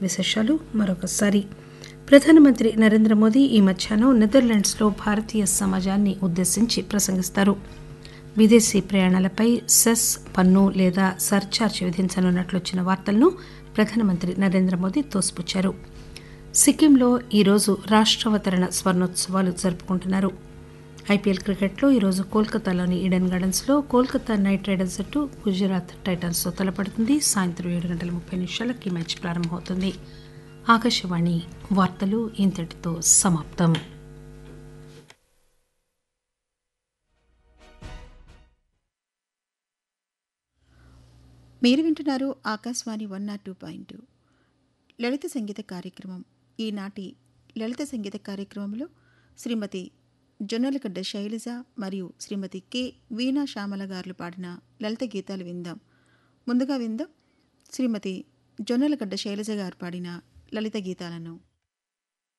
విశేషాలు మరొకసారి ప్రధానమంత్రి నరేంద్ర మోదీ ఈ మధ్యాహ్నం నెదర్లాండ్స్లో భారతీయ సమాజాన్ని ఉద్దేశించి ప్రసంగిస్తారు విదేశీ ప్రయాణాలపై సెస్ పన్ను లేదా సర్చార్జ్ విధించనున్నట్లు వచ్చిన వార్తలను ప్రధానమంత్రి నరేంద్ర మోదీ తోసిపుచ్చారు సిక్కింలో ఈరోజు రాష్ట్రావతరణ స్వర్ణోత్సవాలు జరుపుకుంటున్నారు ఐపీఎల్ క్రికెట్లో ఈరోజు కోల్కతాలోని ఈడెన్ గార్డెన్స్లో కోల్కతా నైట్ రైడర్స్ జట్టు గుజరాత్ టైటన్స్తో తలపడుతుంది సాయంత్రం ఏడు గంటల ముప్పై నిమిషాలకి మ్యాచ్ ప్రారంభమవుతుంది ఆకాశవాణి వార్తలు ఇంతటితో సమాప్తం మీరు వింటున్నారు Akashvani one nought two point two లలిత సంగీత కార్యక్రమం ఈనాటి లలిత సంగీత కార్యక్రమంలో శ్రీమతి జొన్నలగడ్డ శైలజ మరియు శ్రీమతి కె వీణా శ్యామల గారులు పాడిన లలిత గీతాలు విందాం ముందుగా విందాం శ్రీమతి జొన్నలగడ్డ శైలజ గారు పాడిన లలిత గీతాలను